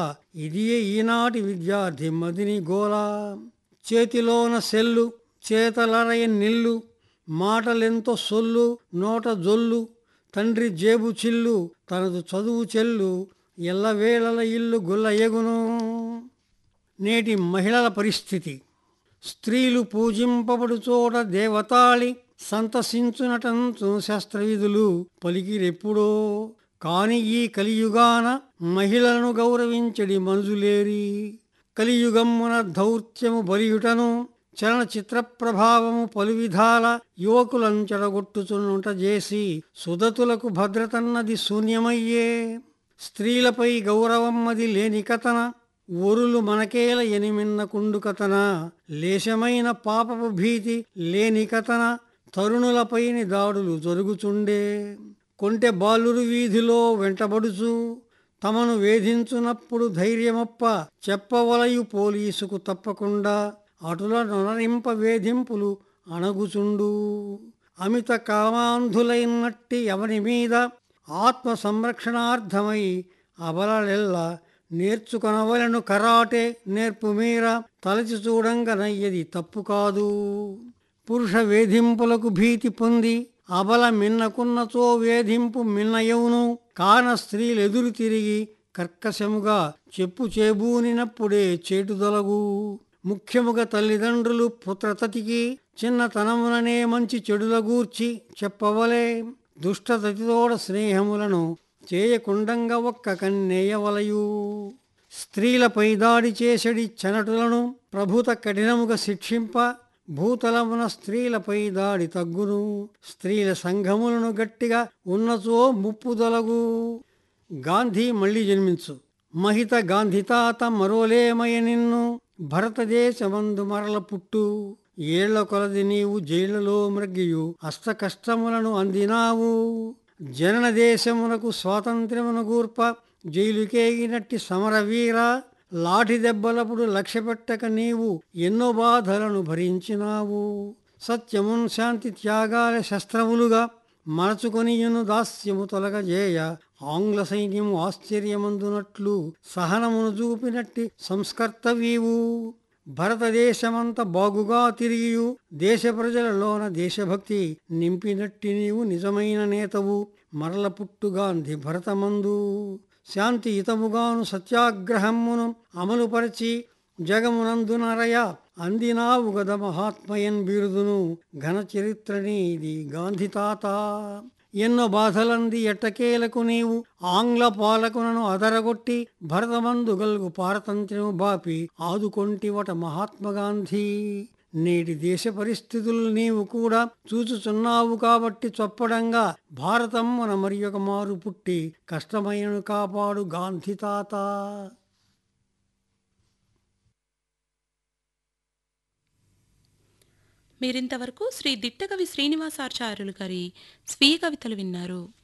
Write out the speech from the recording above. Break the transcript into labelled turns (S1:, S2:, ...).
S1: ఇదియే ఈనాటి విద్యార్థి మదిని గోల చేతిలోన సెల్లు చేతలరయ నిల్లు మాటలెంతో సొల్లు నోట జొల్లు తండ్రి జేబు చిల్లు తనదు చదువు చెల్లు ఎల్లవేళల ఇల్లు గుల్ల ఎగును నేటి మహిళల పరిస్థితి స్త్రీలు పూజింపబడు చోట దేవతాళి సంతసించునటంచు శస్త్రవిధులు పలికిరెప్పుడో కాని ఈ కలియుగాన మహిళలను గౌరవించడి మనుజులేరి కలియుగమ్మున దౌత్యము బలియుటను చలనచిత్ర ప్రభావము పలు విధాల యువకులను చెడగొట్టుచున్నుట చేసి సుదతులకు భద్రతన్నది శూన్యమయ్యే స్త్రీలపై గౌరవమ్మది లేని కథన ఒరులు మనకేల ఎనిమిన్న కుండు కథన లేశమైన పాపపు భీతి లేని కథన తరుణులపైని దాడులు జరుగుచుండే కొంటె బాలురు వీధిలో వెంటబడుచు తమను వేధించునప్పుడు ధైర్యమప్ప చెప్పవలయు పోలీసుకు తప్పకుండా అటుల నొనరింప వేధింపులు అణగుచుండు అమిత కామాంధులైనట్టి ఎవరి మీద ఆత్మ సంరక్షణార్థమై అబలలెల్ల నేర్చుకొనవలను కరాటే నేర్పు మీర తలచి చూడంగనయ్యది తప్పు కాదు పురుష వేధింపులకు భీతి పొంది అబల మిన్నకున్నచో వేధింపు మిన్నయవును కాన స్త్రీలెదురు తిరిగి కర్కశముగా చెప్పు చేబూనినప్పుడే చేటుదొలగు ముఖ్యముగా తల్లిదండ్రులు పుత్రతతికి చిన్నతనముననే మంచి చెడుల గూర్చి చెప్పవలే దుష్టతతితోడ స్నేహములను చేయకుండంగా ఒక్క కన్నేయవలయు స్త్రీలపై దాడి చేసడి చనటులను ప్రభుత కఠినముగా శిక్షింప భూతలమున స్త్రీలపై దాడి తగ్గును స్త్రీల సంఘములను గట్టిగా ఉన్నచో ముప్పుదొలగు గాంధీ మళ్ళీ జన్మించు మహిత గాంధీ తాత మరోలేమయ నిన్ను భరతదేశమందు మరల పుట్టు ఏళ్ల కొలది నీవు జైళ్లలో మ్రగ్గియు అష్ట కష్టములను అందినావు జనన దేశమునకు స్వాతంత్ర్యమును గూర్ప జైలుకేగినట్టి సమరవీర లాఠి దెబ్బలప్పుడు లక్ష్యపెట్టక నీవు ఎన్నో బాధలను భరించినావు సత్యమున్ శాంతి త్యాగాల శస్త్రములుగా మరచుకొనియును దాస్యము తొలగజేయ ఆంగ్ల సైన్యము ఆశ్చర్యమందునట్లు సహనమును చూపినట్టి సంస్కర్తవీవు భారతదేశమంత బాగుగా తిరిగియు దేశ ప్రజలలోన దేశభక్తి నింపినట్టి నీవు నిజమైన నేతవు మరల పుట్టుగాంధి భరతమందు శాంతియుతముగాను సత్యాగ్రహమును అమలుపరచి జగమునందునరయ అందినావు గద మహాత్మయన్ బిరుదును ఘన చరిత్రని ఇది గాంధీ తాత ఎన్నో బాధలంది ఎట్టకేలకు నీవు ఆంగ్ల పాలకులను అదరగొట్టి భరతమందు గల్గు పారతంత్ర్యము బాపి ఆదుకొంటివట మహాత్మగాంధీ నేటి దేశ పరిస్థితులు నీవు కూడా చూచుచున్నావు కాబట్టి చొప్పడంగా భారతమ్మున మరి ఒక మారు పుట్టి కష్టమైనను కాపాడు గాంధీ తాత
S2: మీరింతవరకు శ్రీ దిట్టకవి శ్రీనివాసాచార్యులు గారి స్వీయ కవితలు విన్నారు